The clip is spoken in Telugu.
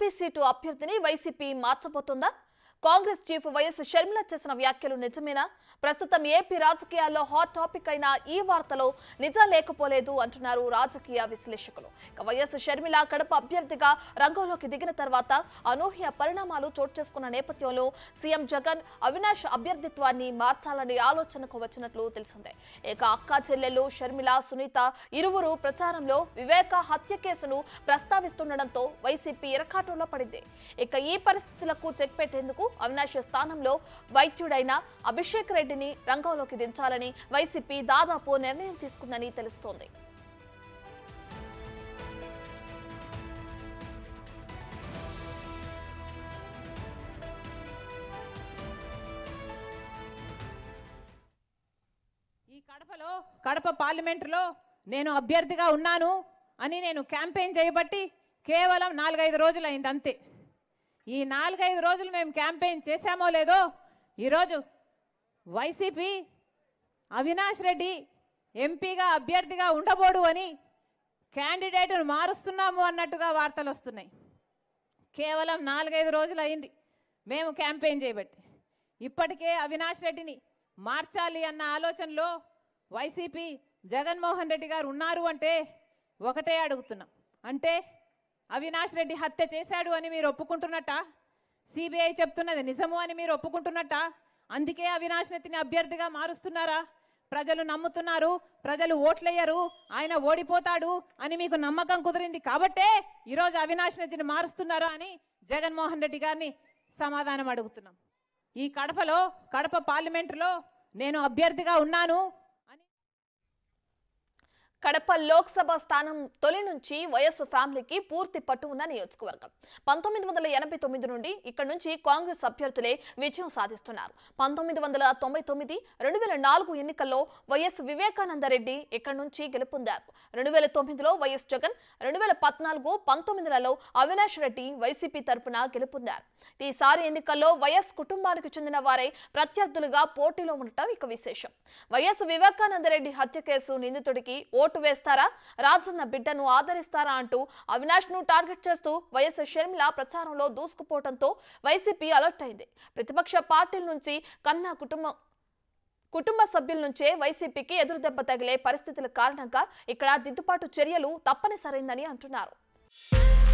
ఎంపీ సీటు అభ్యర్థిని వైసీపీ మార్చబోతుందా కాంగ్రెస్ చీఫ్ వైఎస్ షర్మిల చేసిన వ్యాఖ్యలు నిజమేనా ప్రస్తుతం ఏపీ రాజకీయాల్లో హాట్ టాపిక్ అయిన ఈ వార్తలో నిజం లేకపోలేదు అంటున్నారు రాజకీయ విశ్లేషకులు ఇక వైఎస్ షర్మిల కడప అభ్యర్థిగా రంగంలోకి దిగిన తర్వాత అనూహ్య పరిణామాలు చోటు చేసుకున్న నేపథ్యంలో సీఎం జగన్ అవినాష్ అభ్యర్థిత్వాన్ని మార్చాలనే ఆలోచనకు వచ్చినట్లు తెలిసిందే ఇక అక్క చెల్లెలు షర్మిల సునీత ఇరువురు ప్రచారంలో వివేక హత్య కేసును ప్రస్తావిస్తుండటంతో వైసీపీ ఇరకాటంలో పడింది ఇక ఈ పరిస్థితులకు చెక్ పెట్టేందుకు అవినాష్ స్థానంలో వైద్యుడైన అభిషేక్ రెడ్డిని రంగంలోకి దించాలని వైసీపీ దాదాపు నిర్ణయం తీసుకుందని తెలుస్తోంది ఈ కడపలో కడప పార్లమెంటులో నేను అభ్యర్థిగా ఉన్నాను అని నేను క్యాంపెయిన్ చేయబట్టి కేవలం నాలుగైదు రోజులు అయింది అంతే ఈ నాలుగైదు రోజులు మేము క్యాంపెయిన్ చేశామో లేదో ఈరోజు వైసీపీ అవినాష్ రెడ్డి ఎంపీగా అభ్యర్థిగా ఉండబోడు అని క్యాండిడేట్ను మారుస్తున్నాము అన్నట్టుగా వార్తలు వస్తున్నాయి కేవలం నాలుగైదు రోజులు అయింది మేము క్యాంపెయిన్ చేయబట్టి ఇప్పటికే అవినాష్ రెడ్డిని మార్చాలి అన్న ఆలోచనలో వైసీపీ జగన్మోహన్ రెడ్డి గారు ఉన్నారు అంటే ఒకటే అడుగుతున్నాం అంటే అవినాష్ రెడ్డి హత్య చేశాడు అని మీరు ఒప్పుకుంటున్నట్ట సిబిఐ చెప్తున్నది నిజము అని మీరు ఒప్పుకుంటున్నట్ట అందుకే అవినాష్ రెడ్డిని అభ్యర్థిగా మారుస్తున్నారా ప్రజలు నమ్ముతున్నారు ప్రజలు ఓట్లేయరు ఆయన ఓడిపోతాడు అని మీకు నమ్మకం కుదిరింది కాబట్టే ఈరోజు అవినాష్ రెడ్డిని మారుస్తున్నారా అని జగన్మోహన్ రెడ్డి గారిని సమాధానం అడుగుతున్నాం ఈ కడపలో కడప పార్లమెంటులో నేను అభ్యర్థిగా ఉన్నాను అని కడప లోక్సభ స్థానం తొలి నుంచి వైఎస్ ఫ్యామిలీకి పూర్తి పట్టు ఉన్న నియోజకవర్గం పంతొమ్మిది వందల ఎనభై తొమ్మిది నుండి ఇక్కడ నుంచి కాంగ్రెస్ అభ్యర్థులే విజయం సాధిస్తున్నారు పంతొమ్మిది వందల తొంభై తొమ్మిది రెండు వేల నాలుగు ఎన్నికల్లో వైఎస్ వివేకానందరెడ్డి ఇక్కడ నుంచి గెలుపొందారు రెండు వేల తొమ్మిదిలో వైఎస్ జగన్ రెండు వేల పద్నాలుగు పంతొమ్మిదిలలో అవినాష్ రెడ్డి వైసీపీ తరపున గెలుపొందారు ఈసారి ఎన్నికల్లో వైఎస్ కుటుంబానికి చెందిన వారే ప్రత్యర్థులుగా పోటీలో ఉండటం ఇక విశేషం వైఎస్ వివేకానందరెడ్డి హత్య కేసు నిందితుడికి ఓటు వేస్తారా రాజన్న బిడ్డను ఆదరిస్తారా అంటూ అవినాష్ ను టార్గెట్ చేస్తూ వైఎస్ షర్మిల ప్రచారంలో దూసుకుపోవడంతో వైసీపీ అలర్ట్ అయింది ప్రతిపక్ష పార్టీల నుంచి కన్నా కుటుంబం కుటుంబ సభ్యుల నుంచే వైసీపీకి ఎదురుదెబ్బ తగిలే పరిస్థితుల కారణంగా ఇక్కడ దిద్దుబాటు చర్యలు తప్పనిసరైందని అంటున్నారు